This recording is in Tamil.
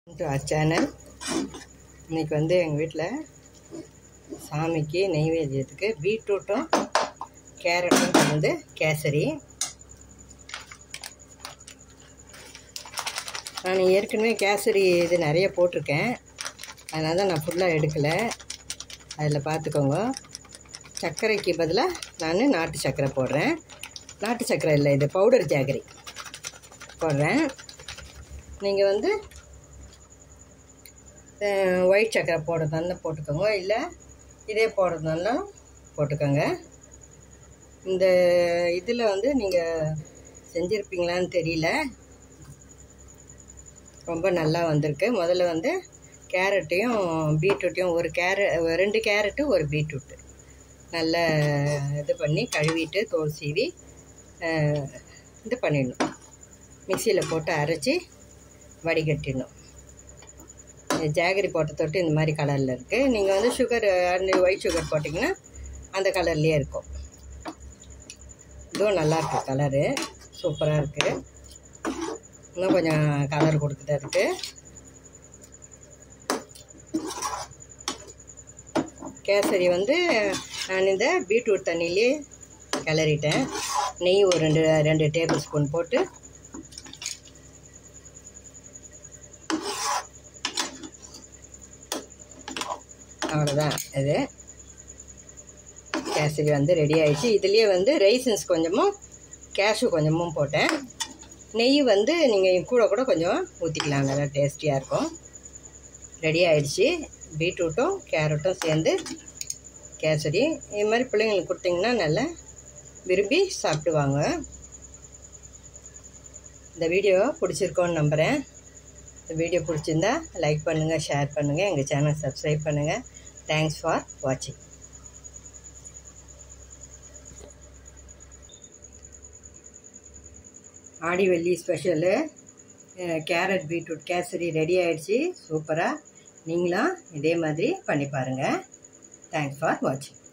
டு அவர் சேனல் இன்னைக்கு வந்து எங்கள் வீட்டில் சாமிக்கு நெய்வேத்தியத்துக்கு பீட்ரூட்டும் கேரட்டும் கலந்து கேசரி நான் ஏற்கனவே கேசரி இது நிறைய போட்டிருக்கேன் அதனால தான் நான் ஃபுல்லாக எடுக்கலை அதில் பார்த்துக்கோங்க சர்க்கரைக்கு பதிலாக நான் நாட்டு சர்க்கரை போடுறேன் நாட்டு சர்க்கரை இல்லை இது பவுடர் ஜாகரி போடுறேன் நீங்கள் வந்து ஒயிட் சர்க்கரை போடுறதுனால போட்டுக்கோங்க இல்லை இதே போடுறதுனாலும் போட்டுக்கோங்க இந்த இதில் வந்து நீங்கள் செஞ்சுருப்பீங்களான்னு தெரியல ரொம்ப நல்லா வந்திருக்கு முதல்ல வந்து கேரட்டையும் பீட்ரூட்டையும் ஒரு கேர ரெண்டு கேரட்டு ஒரு பீட்ரூட்டு நல்லா இது பண்ணி கழுவிட்டு தோல் சீவி அஹ், இது பண்ணிடணும் மிக்சியில் போட்டு அரைச்சி வடிகட்டிடணும் ஜாகரி போட்ட தொட்டு இந்த மாதிரி கலரில் இருக்குது நீங்கள் வந்து சுகர் ஒயிட் சுகர் போட்டிங்கன்னா அந்த கலர்லேயே இருக்கும் இதுவும் நல்லா இருக்கு கலரு சூப்பராக இருக்குது இன்னும் கொஞ்சம் கலர் கொடுக்குது அதுக்கு கேசரி வந்து நான் இந்த பீட்ரூட் தண்ணியிலே கிளறிட்டேன் நெய் ஒரு ரெண்டு ரெண்டு டேபிள் ஸ்பூன் போட்டு அவ்வளோதான் இது கேசரி வந்து ரெடி ஆயிடுச்சு இதுலேயே வந்து ரைசன்ஸ் கொஞ்சமும் கேஷு கொஞ்சமும் போட்டேன் நெய் வந்து நீங்கள் கூட கூட கொஞ்சம் ஊற்றிக்கலாம் நல்லா டேஸ்டியாக இருக்கும் ரெடி ஆயிடுச்சு பீட்ரூட்டும் கேரட்டும் சேர்ந்து கேசரி இது மாதிரி பிள்ளைங்களுக்கு கொடுத்தீங்கன்னா நல்லா விரும்பி சாப்பிடுவாங்க இந்த வீடியோ பிடிச்சிருக்கோன்னு நம்புகிறேன் இந்த வீடியோ பிடிச்சிருந்தா லைக் பண்ணுங்கள் ஷேர் பண்ணுங்கள் எங்கள் சேனல் சப்ஸ்கிரைப் பண்ணுங்கள் தேங்க்ஸ் ஃபார் வாட்சிங் ஆடி வெள்ளி special carrot beetroot kesari ready ஆயிடுச்சு சூப்பராக நீங்களும் இதே மாதிரி பண்ணி பாருங்கள் தேங்க்ஸ் ஃபார் வாட்சிங்